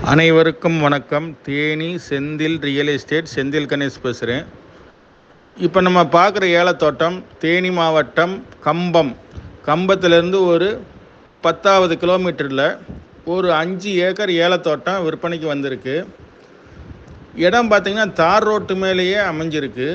அனைவருக்கும் வணக்கம் Theni Senthil real estate Senthil Ganesh பேசுகிறேன் இப்போ நம்ம பார்க்குற ஏலத்தோட்டம் தேனி மாவட்டம் கம்பம் கம்பத்திலேருந்து ஒரு பத்தாவது கிலோமீட்டரில் ஒரு அஞ்சு ஏக்கர் ஏலத்தோட்டம் விற்பனைக்கு வந்திருக்கு இடம் பார்த்திங்கன்னா தார் ரோட்டு மேலேயே அமைஞ்சிருக்கு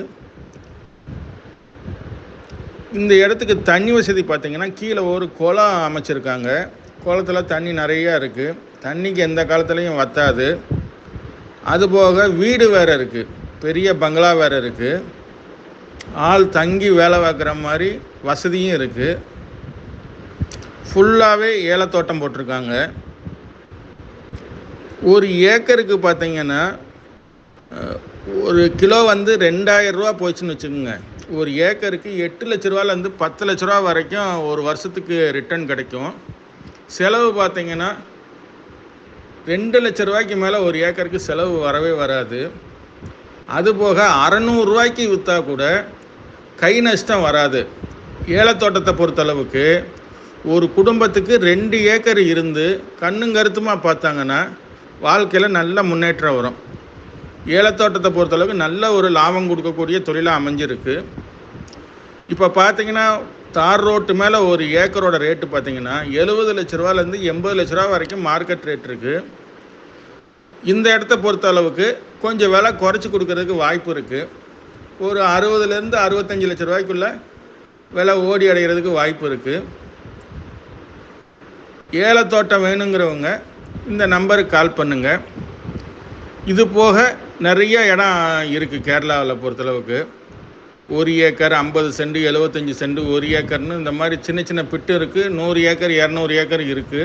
இந்த இடத்துக்கு தண்ணி வசதி பார்த்திங்கன்னா கீழே ஒரு குளம் அமைச்சிருக்காங்க குளத்தில் தண்ணி நிறையா இருக்குது தண்ணிக்கு எந்த காலத்துலேயும் வத்தாது அதுபோக வீடு வேறு இருக்குது பெரிய பங்களா வேறு இருக்குது ஆள் தங்கி வேலை பார்க்குற மாதிரி வசதியும் இருக்குது ஃபுல்லாகவே ஏலத்தோட்டம் போட்டிருக்காங்க ஒரு ஏக்கருக்கு பார்த்தீங்கன்னா அஹ், ஒரு கிலோ வந்து ரெண்டாயிரம் ரூபா போச்சுன்னு வச்சுக்கோங்க ஒரு ஏக்கருக்கு எட்டு லட்ச ரூபாலேருந்து பத்து லட்ச ரூபா வரைக்கும் ஒரு வருஷத்துக்கு ரிட்டர்ன் கிடைக்கும் செலவு பார்த்தீங்கன்னா ரெண்டு லட்ச ரூபாய்க்கு மேலே ஒரு ஏக்கருக்கு செலவு வரவே வராது அதுபோக அறநூறுரூவாய்க்கு விற்றா கூட கை நஷ்டம் வராது ஏலத்தோட்டத்தை பொறுத்தளவுக்கு ஒரு குடும்பத்துக்கு ரெண்டு ஏக்கர் இருந்து கண்ணும் கருத்துமா பார்த்தாங்கன்னா வாழ்க்கையில் நல்ல முன்னேற்றம் வரும் ஏலத்தோட்டத்தை பொறுத்தளவுக்கு நல்ல ஒரு லாபம் கொடுக்கக்கூடிய தொழிலாக அமைஞ்சிருக்கு இப்போ பார்த்தீங்கன்னா தார் ரோட்டு மேலே ஒரு ஏக்கரோட ரேட்டு பார்த்தீங்கன்னா எழுபது லட்ச ரூபாலேருந்து எண்பது லட்ச ரூபா வரைக்கும் மார்க்கெட் ரேட் இருக்குது இந்த இடத்த பொறுத்த அளவுக்கு கொஞ்சம் விலை குறைச்சி கொடுக்கறதுக்கு வாய்ப்பு இருக்குது ஒரு அறுபதுலேருந்து அறுபத்தஞ்சு லட்ச ரூபாய்க்குள்ள விலை ஓடி அடைகிறதுக்கு வாய்ப்பு இருக்குது ஏலத்தோட்டம் வேணுங்கிறவங்க இந்த நம்பருக்கு கால் பண்ணுங்கள் இது போக நிறைய இடம் இருக்குது கேரளாவில் பொறுத்தளவுக்கு ஒரு ஏக்கர் ஐம்பது சென்ட் எழுபத்தஞ்சி சென்ட் ஒரு ஏக்கர்னு இந்த மாதிரி சின்ன சின்ன பிட்டு இருக்குது நூறு ஏக்கர் இரநூறு ஏக்கர் இருக்குது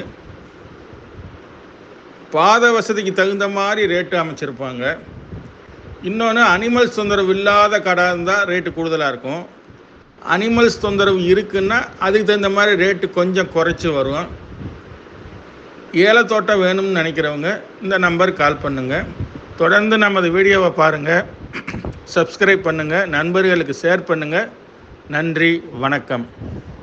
பாத வசதிக்கு தகுந்த மாதிரி ரேட்டு அமைச்சிருப்பாங்க இன்னொன்று அனிமல்ஸ் தொந்தரவு இல்லாத கடை இருந்தால் ரேட்டு கூடுதலாக இருக்கும் அனிமல்ஸ் தொந்தரவு இருக்குன்னா அதுக்கு தகுந்த மாதிரி ரேட்டு கொஞ்சம் குறைச்சி வரும் ஏலத்தோட்டம் வேணும்னு நினைக்கிறவங்க இந்த நம்பருக்கு கால் பண்ணுங்கள் தொடர்ந்து நமது வீடியோவை பாருங்கள் சப்ஸ்கிரைப் பண்ணுங்கள் நண்பர்களுக்கு ஷேர் பண்ணுங்கள் நன்றி வணக்கம்